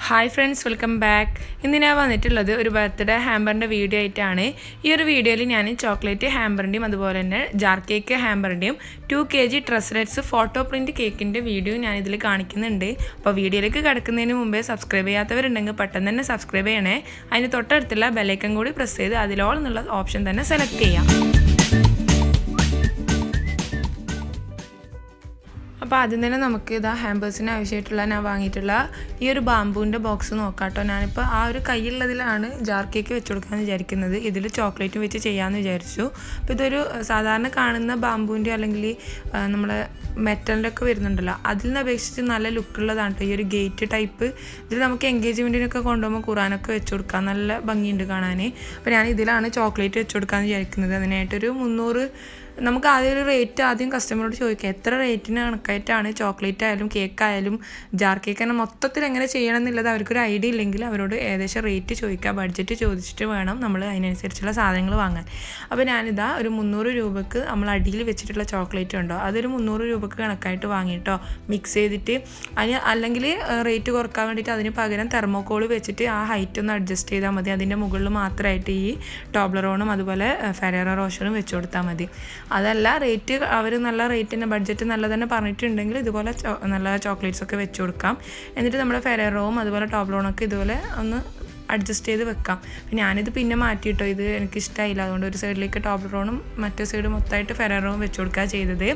hi friends welcome back ഇന്ന് ഞാൻ വന്നിട്ടുള്ളത് ഒരു ബർത്ത്ഡേ ഹാമ്പറിൻ്റെ വീഡിയോ ആയിട്ടാണ് ഈ ഒരു വീഡിയോയിൽ ഞാൻ ചോക്ലേറ്റ് ഹാമ്പറിൻ്റെയും അതുപോലെ തന്നെ ജാർ കേക്ക് ഹാമ്പറിൻ്റെയും ടു കെ ജി ട്രസ്ലെറ്റ്സ് ഫോട്ടോ പ്രിൻറ്റ് കേക്കിൻ്റെ വീഡിയോ ഞാൻ ഇതിൽ കാണിക്കുന്നുണ്ട് അപ്പോൾ വീഡിയോയിലേക്ക് കിടക്കുന്നതിന് മുമ്പേ സബ്സ്ക്രൈബ് ചെയ്യാത്തവരുണ്ടെങ്കിൽ പെട്ടെന്ന് തന്നെ സബ്സ്ക്രൈബ് ചെയ്യണേ അതിന് തൊട്ടടുത്തുള്ള ബെലൈക്കൻ കൂടി പ്രസ് ചെയ്ത് അതിലോൾ എന്നുള്ള ഓപ്ഷൻ തന്നെ സെലക്ട് ചെയ്യാം അപ്പോൾ ആദ്യം തന്നെ നമുക്ക് ഇതാ ഹാമ്പേഴ്സിന് ആവശ്യമായിട്ടുള്ള ഞാൻ വാങ്ങിയിട്ടുള്ള ഈ ഒരു ബാമ്പൂവിൻ്റെ ബോക്സ് നോക്കാം കേട്ടോ ഞാനിപ്പോൾ ആ ഒരു കൈയുള്ളതിലാണ് ജാർ കേക്ക് വെച്ച് കൊടുക്കാമെന്ന് വിചാരിക്കുന്നത് ഇതിൽ ചോക്ലേറ്റും വെച്ച് ചെയ്യാമെന്ന് വിചാരിച്ചു അപ്പോൾ ഇതൊരു സാധാരണ കാണുന്ന ബാമ്പൂവിൻ്റെ അല്ലെങ്കിൽ നമ്മളെ മെറ്റലിൻ്റെ ഒക്കെ വരുന്നുണ്ടല്ലോ അതിൽ നിന്ന് അപേക്ഷിച്ച് നല്ല ലുക്കുള്ളതാണ് കേട്ടോ ഈ ഒരു ഗേറ്റ് ടൈപ്പ് ഇതിൽ നമുക്ക് എൻഗേജ്മെൻറ്റിനൊക്കെ കൊണ്ടുപോകുമ്പോൾ ഖുറാനൊക്കെ വെച്ച് കൊടുക്കാം നല്ല ഭംഗിയുണ്ട് കാണാൻ അപ്പോൾ ഞാൻ ഇതിലാണ് ചോക്ലേറ്റ് വെച്ച് കൊടുക്കാമെന്ന് വിചാരിക്കുന്നത് അതിനായിട്ടൊരു മുന്നൂറ് നമുക്ക് ആദ്യം ഒരു റേറ്റ് ആദ്യം കസ്റ്റമറോട് ചോദിക്കാം എത്ര റേറ്റിന് കണക്കായിട്ടാണ് ചോക്ലേറ്റ് ആയാലും കേക്ക് ആയാലും ജാർ കേക്ക് തന്നെ മൊത്തത്തിൽ എങ്ങനെ ചെയ്യണം എന്നുള്ളത് അവർക്കൊരു ഐഡിയ ഇല്ലെങ്കിൽ അവരോട് ഏകദേശം റേറ്റ് ചോദിക്കുക ബഡ്ജറ്റ് ചോദിച്ചിട്ട് വേണം നമ്മൾ അതിനനുസരിച്ചുള്ള സാധനങ്ങൾ വാങ്ങാൻ അപ്പോൾ ഞാനിതാ ഒരു മുന്നൂറ് രൂപക്ക് നമ്മൾ അടിയിൽ വെച്ചിട്ടുള്ള ചോക്ലേറ്റ് ഉണ്ടോ അതൊരു മുന്നൂറ് രൂപക്ക് കണക്കായിട്ട് വാങ്ങിയിട്ടോ മിക്സ് ചെയ്തിട്ട് അതിന് അല്ലെങ്കിൽ റേറ്റ് കുറക്കാൻ വേണ്ടിയിട്ട് അതിന് പകരം തെർമോക്കോൾ വെച്ചിട്ട് ആ ഹൈറ്റ് ഒന്ന് അഡ്ജസ്റ്റ് ചെയ്താൽ മതി അതിൻ്റെ മുകളിൽ മാത്രമായിട്ട് ഈ ടോബ്ലറോണും അതുപോലെ ഫെറേറ റോഷറും വെച്ച് കൊടുത്താൽ മതി അതല്ല റേറ്റ് അവർ നല്ല റേറ്റിൻ്റെ ബഡ്ജറ്റ് നല്ല തന്നെ പറഞ്ഞിട്ടുണ്ടെങ്കിൽ ഇതുപോലെ നല്ല ചോക്ലേറ്റ്സ് ഒക്കെ വെച്ച് കൊടുക്കാം എന്നിട്ട് നമ്മുടെ ഫെറേറോവും അതുപോലെ ടോബ്ലോണൊക്കെ ഇതുപോലെ ഒന്ന് അഡ്ജസ്റ്റ് ചെയ്ത് വെക്കാം അപ്പം ഞാനിത് പിന്നെ മാറ്റിയിട്ടോ ഇത് എനിക്കിഷ്ടമായില്ല അതുകൊണ്ട് ഒരു സൈഡിലേക്ക് ടോബ്ലോണും മറ്റേ സൈഡ് മൊത്തമായിട്ട് ഫെറേറോവും വെച്ച് കൊടുക്കുക ചെയ്തത്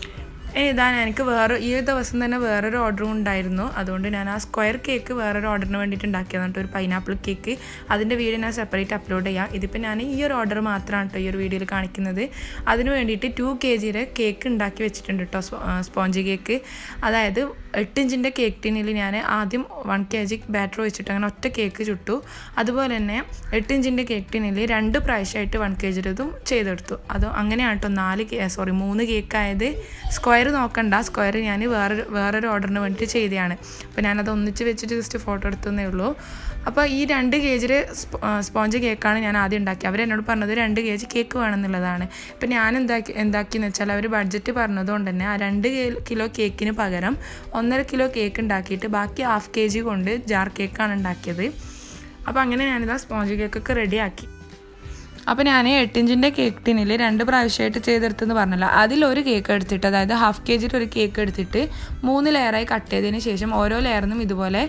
ഇതാ എനിക്ക് വേറെ ഈ ഒരു ദിവസം തന്നെ വേറൊരു ഓർഡറും ഉണ്ടായിരുന്നു അതുകൊണ്ട് ഞാൻ ആ സ്ക്വയർ കേക്ക് വേറൊരു ഓർഡറിന് വേണ്ടിയിട്ട് ഉണ്ടാക്കിയതാണ് കേട്ടോ ഒരു പൈനാപ്പിൾ കേക്ക് അതിൻ്റെ വീഡിയോ ഞാൻ സെപ്പറേറ്റ് അപ്ലോഡ് ചെയ്യാം ഇതിപ്പോൾ ഞാൻ ഈ ഒരു ഓർഡർ മാത്രമാണ് കേട്ടോ ഈ ഒരു വീഡിയോയിൽ കാണിക്കുന്നത് അതിന് വേണ്ടിയിട്ട് ടു കെ ജിയുടെ കേക്ക് ഉണ്ടാക്കി വെച്ചിട്ടുണ്ട് കേട്ടോ സ്പോഞ്ച് കേക്ക് അതായത് എട്ട് ഇഞ്ചിൻ്റെ കേക്ക് ടിന്നിൽ ഞാൻ ആദ്യം വൺ കെ ജി ബാറ്റർ വെച്ചിട്ട് അങ്ങനെ ഒറ്റ കേക്ക് ചുട്ടു അതുപോലെ തന്നെ എട്ട് ഇഞ്ചിൻ്റെ കേക്ക് ടിന്നിൽ രണ്ട് പ്രാവശ്യമായിട്ട് വൺ കെ ജിയുടേതും ചെയ്തെടുത്തു അത് അങ്ങനെയാണ് കേട്ടോ നാല് സോറി മൂന്ന് കേക്കായത് സ്ക്വയർ നോക്കണ്ട സ്ക്വയർ ഞാൻ വേറൊരു വേറൊരു ഓർഡറിന് വേണ്ടിയിട്ട് ചെയ്തതാണ് അപ്പോൾ ഞാനത് ഒന്നിച്ച് വെച്ചിട്ട് ജസ്റ്റ് ഫോട്ടോ എടുത്തതേ ഉള്ളൂ അപ്പോൾ ഈ രണ്ട് കെ ജിയിൽ സ്പോഞ്ച് കേക്കാണ് ഞാൻ ആദ്യം ഉണ്ടാക്കിയത് അവരെന്നോട് പറഞ്ഞത് രണ്ട് കെ ജി കേക്ക് വേണമെന്നുള്ളതാണ് ഇപ്പം ഞാൻ എന്താക്കി എന്താക്കിയെന്ന് വെച്ചാൽ അവർ ബഡ്ജറ്റ് പറഞ്ഞതുകൊണ്ട് തന്നെ ആ രണ്ട് കിലോ കേക്കിന് പകരം ഒന്നര കിലോ കേക്ക് ഉണ്ടാക്കിയിട്ട് ബാക്കി ഹാഫ് കെ ജി കൊണ്ട് ജാർ കേക്കാണ് ഉണ്ടാക്കിയത് അപ്പോൾ അങ്ങനെ ഞാനിതാ സ്പോഞ്ച് കേക്കൊക്കെ റെഡിയാക്കി അപ്പോൾ ഞാൻ എട്ടിഞ്ചിൻ്റെ കേക്ക് ടിന്നിൽ രണ്ട് പ്രാവശ്യമായിട്ട് ചെയ്തെടുത്തെന്ന് പറഞ്ഞല്ലോ അതിലൊരു കേക്ക് എടുത്തിട്ട് അതായത് ഹാഫ് കെ ജിയുടെ ഒരു കേക്ക് എടുത്തിട്ട് മൂന്ന് ലെയറായി കട്ട് ചെയ്തതിന് ശേഷം ഓരോ ലെയറിനും ഇതുപോലെ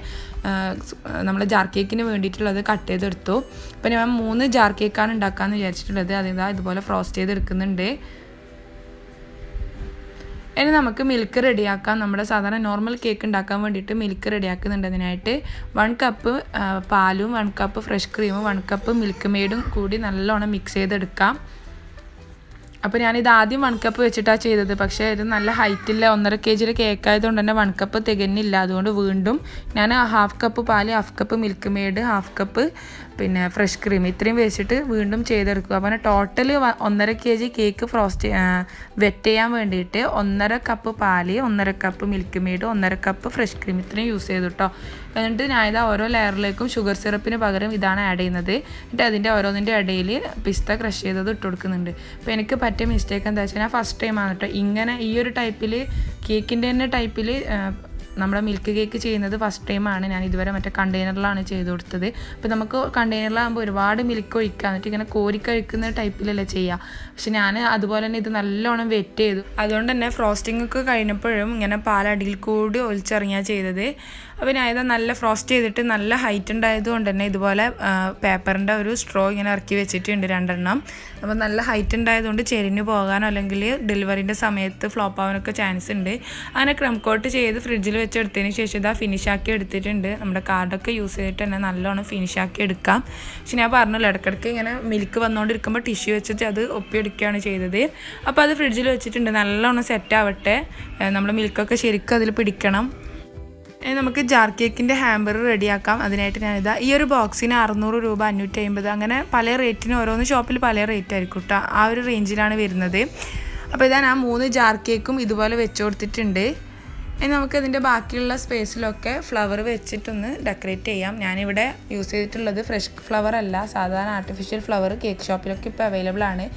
നമ്മൾ ജാർ കേക്കിന് വേണ്ടിയിട്ടുള്ളത് കട്ട് ചെയ്തെടുത്തു അപ്പോൾ ഞാൻ മൂന്ന് ജാർ കേക്കാണ് ഉണ്ടാക്കാമെന്ന് വിചാരിച്ചിട്ടുള്ളത് അതിതാ ഇതുപോലെ ഫ്രോസ്റ്റ് ചെയ്തെടുക്കുന്നുണ്ട് ഇനി നമുക്ക് മിൽക്ക് റെഡിയാക്കാം നമ്മുടെ സാധാരണ നോർമൽ കേക്ക് ഉണ്ടാക്കാൻ വേണ്ടിയിട്ട് മിൽക്ക് റെഡിയാക്കുന്നുണ്ട് അതിനായിട്ട് വൺ കപ്പ് പാലും വൺ കപ്പ് ഫ്രഷ് ക്രീമും വൺ കപ്പ് മിൽക്ക് മെയ്ഡും കൂടി നല്ലോണം മിക്സ് ചെയ്തെടുക്കാം അപ്പോൾ ഞാനിത് ആദ്യം വൺ കപ്പ് വെച്ചിട്ടാണ് ചെയ്തത് പക്ഷേ ഇത് നല്ല ഹൈറ്റില്ല ഒന്നര കെ ജിയുടെ കേക്ക് ആയതുകൊണ്ട് തന്നെ വൺ കപ്പ് തികഞ്ഞില്ല അതുകൊണ്ട് വീണ്ടും ഞാൻ ഹാഫ് കപ്പ് പാല് half cup Milkmaid half cup പിന്നെ ഫ്രഷ് ക്രീം ഇത്രയും വെച്ചിട്ട് വീണ്ടും ചെയ്തെടുക്കുക അപ്പോൾ ടോട്ടൽ ഒന്നര K G cake frost wet ചെയ്യാൻ വേണ്ടിയിട്ട് ഒന്നര കപ്പ് പാല് ഒന്നര കപ്പ് മിൽക്ക് മെയ്ഡ് ഒന്നര കപ്പ് ഫ്രഷ് ക്രീം ഇത്രയും യൂസ് ചെയ്തു കേട്ടോ എന്നിട്ട് ഞാൻ ഇതാ ഓരോ ലെയറിലേക്കും ഷുഗർ സിറപ്പിന് പകരം ഇതാണ് ആഡ് ചെയ്യുന്നത് എന്നിട്ട് അതിൻ്റെ ഓരോന്നിൻ്റെ ഇടയിൽ പിസ്ത ക്രഷ് ചെയ്തത് ഇട്ട് കൊടുക്കുന്നുണ്ട് അപ്പോൾ എനിക്ക് പറ്റിയ മിസ്റ്റേക്ക് എന്താ വെച്ചാൽ ഞാൻ ഫസ്റ്റ് ടൈമാണ് കേട്ടോ ഇങ്ങനെ ഈ ഒരു ടൈപ്പിൽ കേക്കിൻ്റെ തന്നെ ടൈപ്പിൽ നമ്മുടെ മിൽക്ക് കേക്ക് ചെയ്യുന്നത് ഫസ്റ്റ് ടൈമാണ് ഞാൻ ഇതുവരെ മറ്റേ കണ്ടെയ്നറിലാണ് ചെയ്ത് കൊടുത്തത് അപ്പോൾ നമുക്ക് കണ്ടെയ്നറിലാകുമ്പോൾ ഒരുപാട് മിൽക്ക് ഒഴിക്കുക എന്നിട്ട് ഇങ്ങനെ കോരി കഴിക്കുന്ന ടൈപ്പിലല്ലേ ചെയ്യുക പക്ഷെ ഞാൻ അതുപോലെ തന്നെ ഇത് നല്ലോണം വെറ്റ് ചെയ്തു അതുകൊണ്ട് തന്നെ ഫ്രോസ്റ്റിംഗ് ഒക്കെ കഴിഞ്ഞപ്പോഴും ഇങ്ങനെ പാലടിയിൽ കൂടി ഒലിച്ചിറങ്ങിയാണ് ചെയ്തത് അപ്പോൾ ഞാൻ ഇത് നല്ല ഫ്രോസ്റ്റ് ചെയ്തിട്ട് നല്ല ഹൈറ്റ് ഉണ്ടായതുകൊണ്ട് തന്നെ ഇതുപോലെ പേപ്പറിൻ്റെ ഒരു സ്ട്രോ ഇങ്ങനെ ഇറക്കി വെച്ചിട്ടുണ്ട് രണ്ടെണ്ണം അപ്പോൾ നല്ല ഹൈറ്റ് ഉണ്ടായതുകൊണ്ട് ചെരിഞ്ഞു പോകാനോ അല്ലെങ്കിൽ ഡെലിവറിൻ്റെ സമയത്ത് ഫ്ലോപ്പ് ആവാനൊക്കെ ചാൻസ് ഉണ്ട് അങ്ങനെ ക്രം കോട്ട് ചെയ്ത് ഫ്രിഡ്ജിൽ വെച്ചെടുത്തതിന് ശേഷം ഇതാ ഫിനിഷാക്കി എടുത്തിട്ടുണ്ട് നമ്മുടെ കാർഡൊക്കെ യൂസ് ചെയ്തിട്ട് തന്നെ നല്ലോണം ഫിനിഷാക്കി എടുക്കാം പക്ഷെ ഞാൻ പറഞ്ഞല്ലോ ഇടയ്ക്കിടയ്ക്ക് ഇങ്ങനെ മിൽക്ക് വന്നുകൊണ്ടിരിക്കുമ്പോൾ ടിഷ്യൂ വെച്ചിട്ട് അത് ഒപ്പിയെടുക്കുകയാണ് ചെയ്തത് അപ്പോൾ അത് ഫ്രിഡ്ജിൽ വെച്ചിട്ടുണ്ട് നല്ലോണം സെറ്റ് ആവട്ടെ നമ്മൾ മിൽക്കൊക്കെ ശരിക്കും അതിൽ പിടിക്കണം നമുക്ക് ജാർ കേക്കിൻ്റെ ഹാമ്പർ റെഡിയാക്കാം അതിനായിട്ട് ഞാനിതാ ഈ ഒരു ബോക്സിന് അറുന്നൂറ് രൂപ അഞ്ഞൂറ്റി അമ്പത് അങ്ങനെ പല റേറ്റിന് ഓരോന്ന് ഷോപ്പിൽ പല റേറ്റ് ആയിരിക്കും കേട്ടോ ആ ഒരു റേഞ്ചിലാണ് വരുന്നത് അപ്പോൾ ഇതാ ഞാൻ മൂന്ന് ജാർ കേക്കും ഇതുപോലെ വെച്ച് കൊടുത്തിട്ടുണ്ട് ഇനി നമുക്കതിൻ്റെ ബാക്കിയുള്ള സ്പേസിലൊക്കെ ഫ്ലവർ വെച്ചിട്ടൊന്ന് ഡെക്കറേറ്റ് ചെയ്യാം ഞാനിവിടെ യൂസ് ചെയ്തിട്ടുള്ളത് ഫ്രഷ് ഫ്ലവർ അല്ല സാധാരണ ആർട്ടിഫിഷ്യൽ ഫ്ലവർ കേക്ക് ഷോപ്പിലൊക്കെ ഇപ്പോൾ അവൈലബിൾ ആണ്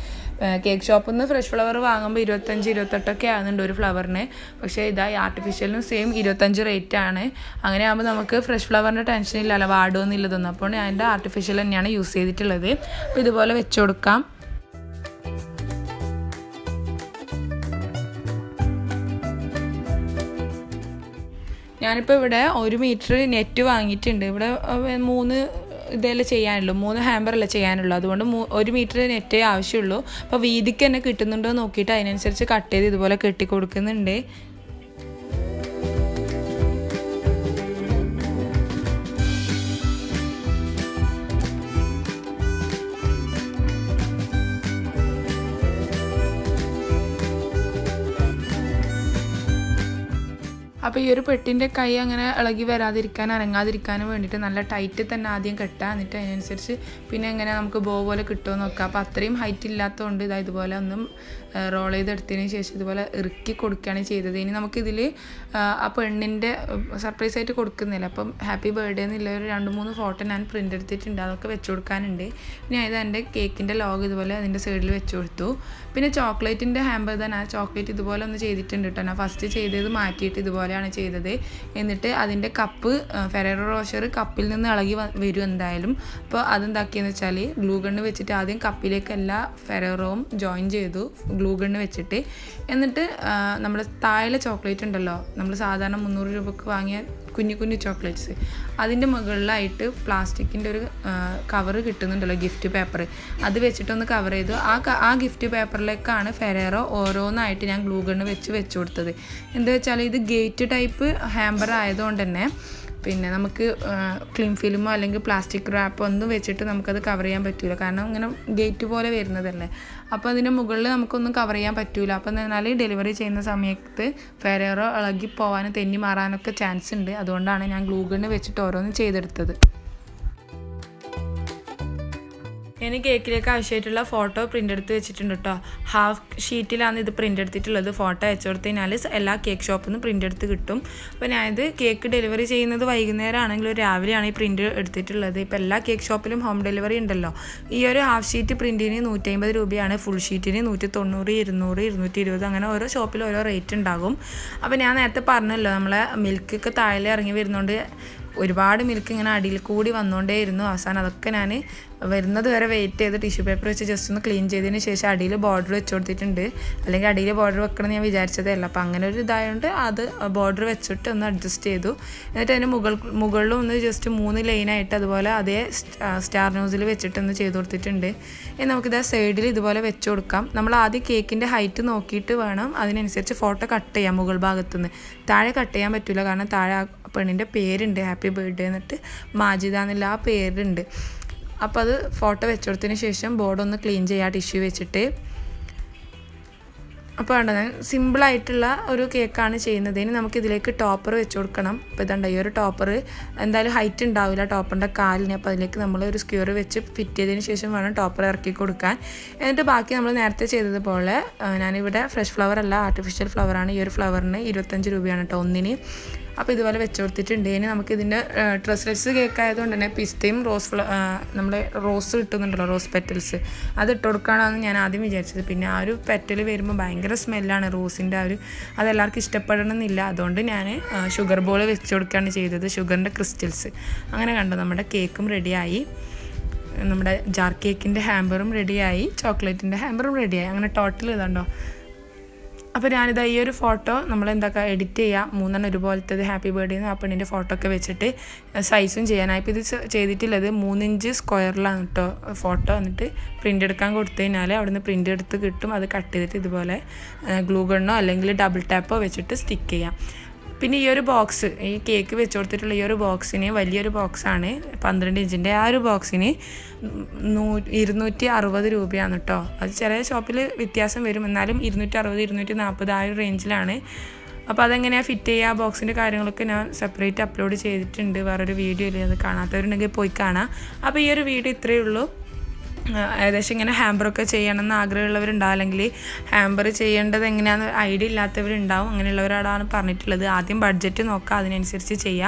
കേക്ക് ഷോപ്പിൽ നിന്ന് ഫ്രഷ് ഫ്ലവർ വാങ്ങുമ്പോൾ ഇരുപത്തഞ്ച് ഇരുപത്തെട്ടൊക്കെ ആകുന്നുണ്ട് ഒരു ഫ്ലവറിന് പക്ഷേ ഇതാ ഈ ആർട്ടിഫിഷ്യലിനും സെയിം ഇരുപത്തഞ്ച് റേറ്റ് ആണ് അങ്ങനെ ആകുമ്പോൾ നമുക്ക് ഫ്രഷ് ഫ്ലവറിൻ്റെ ടെൻഷൻ ഇല്ലല്ലോ വാടുമെന്നില്ലതൊന്നും അപ്പോൾ ഞാൻ എൻ്റെ ആർട്ടിഫിഷ്യൽ തന്നെയാണ് യൂസ് ചെയ്തിട്ടുള്ളത് അപ്പോൾ ഇതുപോലെ വെച്ച് കൊടുക്കാം ഞാനിപ്പോൾ ഇവിടെ ഒരു മീറ്റർ നെറ്റ് വാങ്ങിയിട്ടുണ്ട് ഇവിടെ അഹ് മൂന്ന് ഇതല്ലേ ചെയ്യാനുള്ളൂ മൂന്ന് ഹാമ്പറല്ലേ ചെയ്യാനുള്ളൂ അതുകൊണ്ട് മൂ- ഒരു മീറ്റർ നെറ്റേ ആവശ്യമുള്ളൂ അപ്പോൾ വീതിക്ക് തന്നെ കിട്ടുന്നുണ്ടോ എന്ന് നോക്കിയിട്ട് അതിനനുസരിച്ച് കട്ട് ചെയ്ത് ഇതുപോലെ കെട്ടി കൊടുക്കുന്നുണ്ട് അപ്പോൾ ഈ ഒരു പെട്ടിൻ്റെ കൈ അങ്ങനെ ഇളകി വരാതിരിക്കാൻ അനങ്ങാതിരിക്കാനും വേണ്ടിയിട്ട് നല്ല ടൈറ്റ് തന്നെ ആദ്യം കെട്ടുക എന്നിട്ട് അതിനനുസരിച്ച് പിന്നെ എങ്ങനെ നമുക്ക് ബോ പോലെ കിട്ടുമോ നോക്കാം അപ്പോൾ അത്രയും ഹൈറ്റ് ഇല്ലാത്തതുകൊണ്ട് ഇതാ ഇതുപോലെ ഒന്നും റോൾ ചെയ്തെടുത്തതിന് ശേഷം ഇതുപോലെ ഇറുക്കി കൊടുക്കുകയാണ് ചെയ്തത് ഇനി നമുക്കിതിൽ ആ പെണ്ണിൻ്റെ സർപ്രൈസ് ആയിട്ട് കൊടുക്കുന്നില്ല അപ്പം ഹാപ്പി ബർത്ത്ഡേ എന്നുള്ള ഒരു രണ്ട് മൂന്ന് ഫോട്ടോ ഞാൻ പ്രിൻ്റ് എടുത്തിട്ടുണ്ട് അതൊക്കെ വെച്ച് കൊടുക്കാനുണ്ട് പിന്നെ ഇത് എൻ്റെ കേക്കിൻ്റെ ലോഗ് ഇതുപോലെ അതിൻ്റെ സൈഡിൽ വെച്ച് കൊടുത്തു പിന്നെ ചോക്ലേറ്റിൻ്റെ ഹാമ്പർ തന്നെ ആ ചോക്ലേറ്റ് ഇതുപോലെ ഒന്ന് ചെയ്തിട്ടുണ്ട് കേട്ടോ ഞാൻ ഫസ്റ്റ് ചെയ്തത് മാറ്റിയിട്ട് ഇതുപോലെയാണ് ചെയ്തത് എന്നിട്ട് അതിൻ്റെ കപ്പ് ഫെറേറോ റോഷർ കപ്പിൽ നിന്ന് ഇളകി വ- വരും എന്തായാലും അപ്പോൾ അതെന്താക്കിയെന്ന് വെച്ചാൽ ഗ്ലൂ ഗണ്ണ് വെച്ചിട്ട് ആദ്യം കപ്പിലേക്ക് എല്ലാ ഫെറേറോവും ജോയിൻ ചെയ്തു ഗ്ലൂ ഗണ്ണ് വെച്ചിട്ട് എന്നിട്ട് നമ്മൾ താഴെ ചോക്ലേറ്റ് ഉണ്ടല്ലോ നമ്മൾ സാധാരണ മുന്നൂറ് രൂപക്ക് വാങ്ങിയ കുഞ്ഞു കുഞ്ഞു ചോക്ലേറ്റ്സ് അതിൻ്റെ മുകളിലായിട്ട് പ്ലാസ്റ്റിക്കിൻ്റെ ഒരു കവർ കിട്ടുന്നുണ്ടല്ലോ ഗിഫ്റ്റ് പേപ്പർ അത് വെച്ചിട്ടൊന്ന് കവർ ചെയ്തു ആ ക- ആ ഗിഫ്റ്റ് പേപ്പറിലേക്കാണ് ഫെറേറോ ഓരോന്നായിട്ട് ഞാൻ ഗ്ലൂ ഗണ്ണ് വെച്ച് വെച്ച് കൊടുത്തത് എന്താ വെച്ചാൽ ഇത് ഗേറ്റ് ടൈപ്പ് ഹാമ്പർ ആയതുകൊണ്ട് തന്നെ പിന്നെ നമുക്ക് ക്ലീൻ ഫിലിമോ അല്ലെങ്കിൽ പ്ലാസ്റ്റിക് റാപ്പോ ഒന്നും വെച്ചിട്ട് നമുക്കത് കവർ ചെയ്യാൻ പറ്റില്ല കാരണം ഇങ്ങനെ ഗേറ്റ് പോലെ വരുന്നതല്ലേ അപ്പോൾ അതിൻ്റെ മുകളിൽ നമുക്കൊന്നും കവർ ചെയ്യാൻ പറ്റില്ല അപ്പോൾ എന്നാൽ ഡെലിവറി ചെയ്യുന്ന സമയത്ത് ഫെറേറോ ഇളകി പോകാനും തെന്നി മാറാനൊക്കെ ചാൻസ് ഉണ്ട് അതുകൊണ്ടാണ് ഞാൻ ഗ്ലൂ ഗണ്ണ് വെച്ചിട്ട് ഓരോന്ന് ചെയ്തെടുത്തത് ഞാൻ കേക്കിലേക്ക് ആവശ്യമായിട്ടുള്ള ഫോട്ടോ പ്രിൻ്റ് എടുത്ത് വെച്ചിട്ടുണ്ട് കേട്ടോ ഹാഫ് ഷീറ്റിലാണ് ഇത് പ്രിൻ്റ് എടുത്തിട്ടുള്ളത് ഫോട്ടോ അയച്ചു കൊടുത്തു കഴിഞ്ഞാൽ എല്ലാ കേക്ക് ഷോപ്പിൽ നിന്ന് പ്രിൻ്റ് എടുത്ത് കിട്ടും അപ്പോൾ ഞാനിത് കേക്ക് ഡെലിവറി ചെയ്യുന്നത് വൈകുന്നേരം ആണെങ്കിലും രാവിലെയാണ് ഈ പ്രിൻ്റ് എടുത്തിട്ടുള്ളത് ഇപ്പോൾ എല്ലാ കേക്ക് ഷോപ്പിലും ഹോം ഡെലിവറി ഉണ്ടല്ലോ ഈ ഒരു ഹാഫ് ഷീറ്റ് പ്രിൻറ്റിന് നൂറ്റമ്പത് രൂപയാണ് ഫുൾ ഷീറ്റിന് നൂറ്റി തൊണ്ണൂറ് ഇരുന്നൂറ് ഇരുന്നൂറ്റി ഇരുപത് അങ്ങനെ ഓരോ ഷോപ്പിലും ഓരോ റേറ്റ് ഉണ്ടാകും അപ്പോൾ ഞാൻ നേരത്തെ പറഞ്ഞല്ലോ നമ്മളെ മിൽക്കൊക്കെ താഴെ ഇറങ്ങി വരുന്നതുകൊണ്ട് ഒരുപാട് മിൽക്ക് ഇങ്ങനെ അടിയിൽ കൂടി വന്നുകൊണ്ടേയിരുന്നു അവസാനം അതൊക്കെ ഞാൻ വരുന്നത് വരെ വെയിറ്റ് ചെയ്ത് ടിഷ്യൂ പേപ്പർ വെച്ച് ജസ്റ്റ് ഒന്ന് ക്ലീൻ ചെയ്തതിന് ശേഷം അടിയിൽ ബോർഡർ വെച്ച് കൊടുത്തിട്ടുണ്ട് അല്ലെങ്കിൽ അടിയിൽ ബോർഡർ വെക്കണം എന്ന് ഞാൻ വിചാരിച്ചതേ അല്ല അപ്പോൾ അങ്ങനെ ഒരു ഇതായതുകൊണ്ട് അത് ബോർഡർ വെച്ചിട്ട് ഒന്ന് അഡ്ജസ്റ്റ് ചെയ്തു എന്നിട്ട് അതിന് മുകൾ മുകളിലും ഒന്ന് ജസ്റ്റ് മൂന്ന് ലൈനായിട്ട് അതുപോലെ അതേ സ്റ്റാർ ന്യൂസിൽ വെച്ചിട്ട് ഒന്ന് ചെയ്ത് കൊടുത്തിട്ടുണ്ട് ഇനി നമുക്കിത് ആ സൈഡിൽ ഇതുപോലെ വെച്ച് കൊടുക്കാം നമ്മൾ ആദ്യം കേക്കിൻ്റെ ഹൈറ്റ് നോക്കിയിട്ട് വേണം അതിനനുസരിച്ച് ഫോട്ടോ കട്ട് ചെയ്യാം മുകൾ ഭാഗത്തുനിന്ന് താഴെ കട്ട് ചെയ്യാൻ പറ്റില്ല കാരണം താഴെ ആ പെണ്ണിൻ്റെ പേരുണ്ട് ഹാപ്പി ബർത്ത്ഡേ എന്നിട്ട് മാജിദ എന്നുള്ള ആ പേരുണ്ട് അപ്പോൾ അത് ഫോട്ടോ വെച്ചുകൊടുത്തതിന് ശേഷം ബോർഡ് ഒന്ന് ക്ലീൻ ചെയ്യുക ടിഷ്യൂ വെച്ചിട്ട് അപ്പോൾ വേണ്ട ഞാൻ സിമ്പിളായിട്ടുള്ള ഒരു കേക്കാണ് ചെയ്യുന്നത് ഇനി നമുക്ക് ഇതിലേക്ക് ടോപ്പർ വെച്ച് കൊടുക്കണം അപ്പോൾ ഇതുണ്ട് ഈ ഒരു ടോപ്പർ എന്തായാലും ഹൈറ്റ് ഉണ്ടാവില്ല ടോപ്പറിൻ്റെ കാലിന് അപ്പോൾ അതിലേക്ക് നമ്മൾ ഒരു സ്ക്യൂർ വെച്ച് ഫിറ്റ് ചെയ്തതിന് ശേഷം വേണം ടോപ്പർ ഇറക്കി കൊടുക്കാൻ എന്നിട്ട് ബാക്കി നമ്മൾ നേരത്തെ ചെയ്തതുപോലെ ആ, ഞാനിവിടെ ഫ്രഷ് ഫ്ലവർ അല്ല ആർട്ടിഫിഷ്യൽ ഫ്ലവറാണ് ഈ ഒരു ഫ്ലവറിന് ഇരുപത്തഞ്ച് രൂപയാണ് കേട്ടോ ഒന്നിന് അപ്പോൾ ഇതുപോലെ വെച്ച് കൊടുത്തിട്ടുണ്ട് ഇനി നമുക്ക് ഇതിൻ്റെ ഡ്രസ്ലെറ്റ്സ് കേക്ക് ആയതുകൊണ്ട് തന്നെ പിസ്തയും റോസ് ഫ്ല നമ്മൾ റോസ് കിട്ടുന്നുണ്ടല്ലോ റോസ് പെറ്റൽസ് അത് ഇട്ട് കൊടുക്കാനാണെന്ന് ഞാൻ ആദ്യം വിചാരിച്ചത് പിന്നെ ആ ഒരു പെറ്റൽ വരുമ്പോൾ ഭയങ്കര സ്മെല്ലാണ് റോസിൻ്റെ ആ ഒരു അതെല്ലാവർക്കും ഇഷ്ടപ്പെടണമെന്നില്ല അതുകൊണ്ട് ഞാൻ ഷുഗർ ബോൾ വെച്ച് കൊടുക്കുകയാണ് ചെയ്തത് ഷുഗറിൻ്റെ ക്രിസ്റ്റൽസ് അങ്ങനെ കണ്ടു നമ്മുടെ കേക്കും റെഡിയായി നമ്മുടെ ജാർ കേക്കിൻ്റെ ഹാമ്പറും റെഡിയായി ചോക്ലേറ്റിൻ്റെ ഹാമ്പറും റെഡിയായി അങ്ങനെ ടോട്ടൽ ഇതുണ്ടോ അപ്പോൾ ഞാനിതാ ഈ ഒരു ഫോട്ടോ നമ്മൾ എന്താക്കുക എഡിറ്റ് ചെയ്യുക മൂന്നെണ്ണം ഒരുപോലത്തത് ഹാപ്പി ബർത്ത്ഡേ എന്ന് ആ പെണ്ണിൻ്റെ ഫോട്ടോ ഒക്കെ വെച്ചിട്ട് സൈസും ചെയ്യാനായി ഇപ്പോൾ ഇത് ചെ- ചെയ്തിട്ടുള്ളത് മൂന്നിഞ്ച് സ്ക്വയറിലാണ് കേട്ടോ ഫോട്ടോ എന്നിട്ട് പ്രിൻ്റ് എടുക്കാൻ കൊടുത്തു കഴിഞ്ഞാൽ അവിടുന്ന് പ്രിൻ്റ് എടുത്ത് കിട്ടും അത് കട്ട് ചെയ്തിട്ട് ഇതുപോലെ ഗ്ലൂ ഗണ്ണോ അല്ലെങ്കിൽ ഡബിൾ ടാപ്പോ വെച്ചിട്ട് സ്റ്റിക്ക് ചെയ്യാം പിന്നെ ഈ ഒരു ബോക്സ് ഈ കേക്ക് വെച്ച് കൊടുത്തിട്ടുള്ള ഈ ഒരു ബോക്സിന് വലിയൊരു ബോക്സാണ് പന്ത്രണ്ട് ഇഞ്ചിൻ്റെ ആ ഒരു ബോക്സിന് നൂ ഇരുന്നൂറ്റി അറുപത് രൂപയാണ് കേട്ടോ അത് ചില ഷോപ്പിൽ വ്യത്യാസം വരും എന്നാലും ഇരുന്നൂറ്റി അറുപത് ഇരുന്നൂറ്റി നാൽപ്പത് ആ ഒരു റേഞ്ചിലാണ് അപ്പോൾ അതെങ്ങനെയാണ് ഫിറ്റ് ചെയ്യുക ആ ബോക്സിൻ്റെ കാര്യങ്ങളൊക്കെ ഞാൻ സെപ്പറേറ്റ് അപ്ലോഡ് ചെയ്തിട്ടുണ്ട് വേറൊരു വീഡിയോയിൽ അത് കാണാത്തവരുണ്ടെങ്കിൽ പോയി കാണാം അപ്പോൾ ഈ ഒരു വീഡിയോ ഇത്രയേ ഉള്ളൂ ആ, ഏകദേശം ഇങ്ങനെ ഹാമ്പറൊക്കെ ചെയ്യണമെന്ന് ആഗ്രഹമുള്ളവരുണ്ടാവും അല്ലെങ്കിൽ ഹാമ്പർ ചെയ്യേണ്ടത് എങ്ങനെയാണെന്ന് ഐഡിയ ഇല്ലാത്തവരുണ്ടാവും അങ്ങനെയുള്ളവരോടാണ് പറഞ്ഞിട്ടുള്ളത് ആദ്യം ബഡ്ജറ്റ് നോക്കുക അതിനനുസരിച്ച് ചെയ്യുക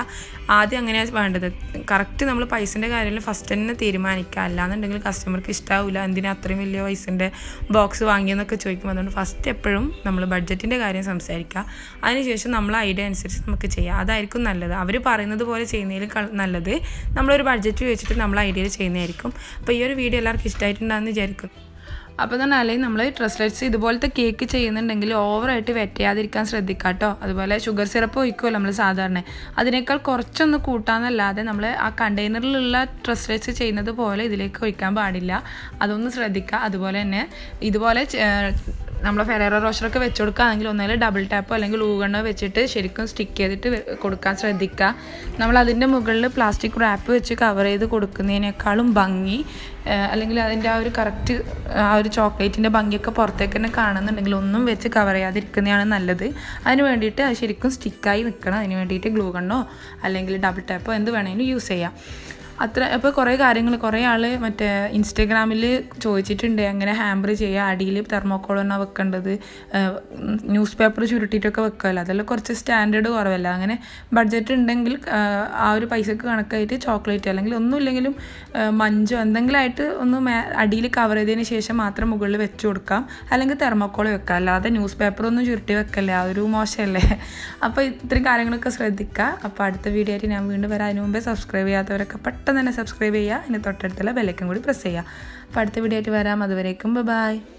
ആദ്യം അങ്ങനെയാണ് വേണ്ടത് കറക്റ്റ് നമ്മൾ പൈസൻ്റെ കാര്യത്തിൽ ഫസ്റ്റ് തന്നെ തീരുമാനിക്കുക അല്ലാന്നുണ്ടെങ്കിൽ കസ്റ്റമർക്ക് ഇഷ്ടാവില്ല എന്തിനാ അത്രയും വലിയ പൈസൻ്റെ ബോക്സ് വാങ്ങിയെന്നൊക്കെ ചോദിക്കും അതുകൊണ്ട് ഫസ്റ്റ് എപ്പോഴും നമ്മൾ ബഡ്ജറ്റിൻ്റെ കാര്യം സംസാരിക്കുക അതിനുശേഷം നമ്മൾ ഐഡിയ അനുസരിച്ച് നമുക്ക് ചെയ്യാം അതായിരിക്കും നല്ലത് അവർ പറയുന്നത് പോലെ ചെയ്യുന്നതിൽ നല്ലത് നമ്മളൊരു ബഡ്ജറ്റ് വെച്ചിട്ട് നമ്മൾ ഐഡിയയിൽ ചെയ്യുന്നതായിരിക്കും അപ്പോൾ ഈ ഒരു വീഡിയോ എല്ലാവർക്കും ഇഷ്ടമായിട്ടുണ്ടാകുന്ന വിചാരിക്കും അപ്പോൾ എന്ന് പറഞ്ഞാൽ നമ്മൾ ട്രസ്ലറ്റ്സ് ഇതുപോലത്തെ കേക്ക് ചെയ്യുന്നുണ്ടെങ്കിൽ ഓവറായിട്ട് വെറ്റയാതിരിക്കാൻ ശ്രദ്ധിക്കുക കേട്ടോ അതുപോലെ ഷുഗർ സിറപ്പ് ഒഴിക്കുമല്ലോ നമ്മൾ സാധാരണ അതിനേക്കാൾ കുറച്ചൊന്ന് കൂട്ടാന്നല്ലാതെ നമ്മൾ ആ കണ്ടെയ്നറിലുള്ള ട്രസ്ലറ്റ്സ് ചെയ്യുന്നത് പോലെ ഇതിലേക്ക് ഒഴിക്കാൻ പാടില്ല അതൊന്ന് ശ്രദ്ധിക്കുക അതുപോലെ തന്നെ ഇതുപോലെ നമ്മൾ ഫെറേറോ റോഷറൊക്കെ വെച്ച് കൊടുക്കുകയാണെങ്കിൽ ഒന്നുകിൽ ഡബിൾ ടാപ്പോ അല്ലെങ്കിൽ ഊകണ്ണോ വെച്ചിട്ട് ശരിക്കും സ്റ്റിക്ക് ചെയ്തിട്ട് കൊടുക്കാൻ ശ്രദ്ധിക്കുക നമ്മൾ അതിൻ്റെ മുകളിൽ പ്ലാസ്റ്റിക് റാപ്പ് വെച്ച് കവർ ചെയ്ത് കൊടുക്കുന്നതിനേക്കാളും ഭംഗി അല്ലെങ്കിൽ അതിൻ്റെ ആ ഒരു കറക്റ്റ് ആ ഒരു ചോക്ലേറ്റിൻ്റെ ഭംഗിയൊക്കെ പുറത്തേക്ക് തന്നെ കാണുന്നുണ്ടെങ്കിൽ ഒന്നും വെച്ച് കവർ ചെയ്യാതിരിക്കുന്നതാണ് നല്ലത് അതിന് വേണ്ടിയിട്ട് അത് ശരിക്കും സ്റ്റിക്കായി നിൽക്കണം അതിന് വേണ്ടിയിട്ട് ഗ്ലൂ ഗണ്ണോ അല്ലെങ്കിൽ ഡബിൾ ടാപ്പോ എന്ത് വേണമെങ്കിലും യൂസ് ചെയ്യാം അത്ര അപ്പോൾ കുറേ കാര്യങ്ങൾ കുറേ ആൾ മറ്റേ ഇൻസ്റ്റഗ്രാമിൽ ചോദിച്ചിട്ടുണ്ട് എങ്ങനെ ഹാമ്പർ ചെയ്യുക അടിയിൽ തെർമോക്കോളാണ് വെക്കേണ്ടത് ന്യൂസ് പേപ്പർ ചുരുട്ടിയിട്ടൊക്കെ വെക്കുമല്ലോ അതെല്ലാം കുറച്ച് സ്റ്റാൻഡേർഡ് കുറവല്ല അങ്ങനെ ബഡ്ജറ്റ് ഉണ്ടെങ്കിൽ ആ ഒരു പൈസക്ക് കണക്കായിട്ട് ചോക്ലേറ്റ് അല്ലെങ്കിൽ ഒന്നുമില്ലെങ്കിലും മഞ്ചോ എന്തെങ്കിലും ആയിട്ട് ഒന്ന് മേ അടിയിൽ കവർ ചെയ്തതിന് ശേഷം മാത്രം മുകളിൽ വെച്ച് കൊടുക്കാം അല്ലെങ്കിൽ തെർമോക്കോൾ വെക്കാം അല്ലാതെ ന്യൂസ് പേപ്പറൊന്നും ചുരുട്ടി വെക്കല്ലേ ആ ഒരു മോശമല്ലേ അപ്പോൾ ഇത്രയും കാര്യങ്ങളൊക്കെ ശ്രദ്ധിക്കുക അപ്പോൾ അടുത്ത വീഡിയോ ആയിട്ട് ഞാൻ വീണ്ടും വരാം അതിന് മുമ്പേ സബ്സ്ക്രൈബ് ചെയ്യാത്തവരൊക്കെ പെട്ടെന്ന് തന്നെ സബ്സ്ക്രൈബ് ചെയ്യുക അതിന് തൊട്ടടുത്തുള്ള ബെല്ലൈക്കൻ കൂടി പ്രസ് ചെയ്യുക അപ്പോൾ അടുത്ത വീഡിയോ ആയിട്ട് വരാം അതുവരേക്കും ബൈ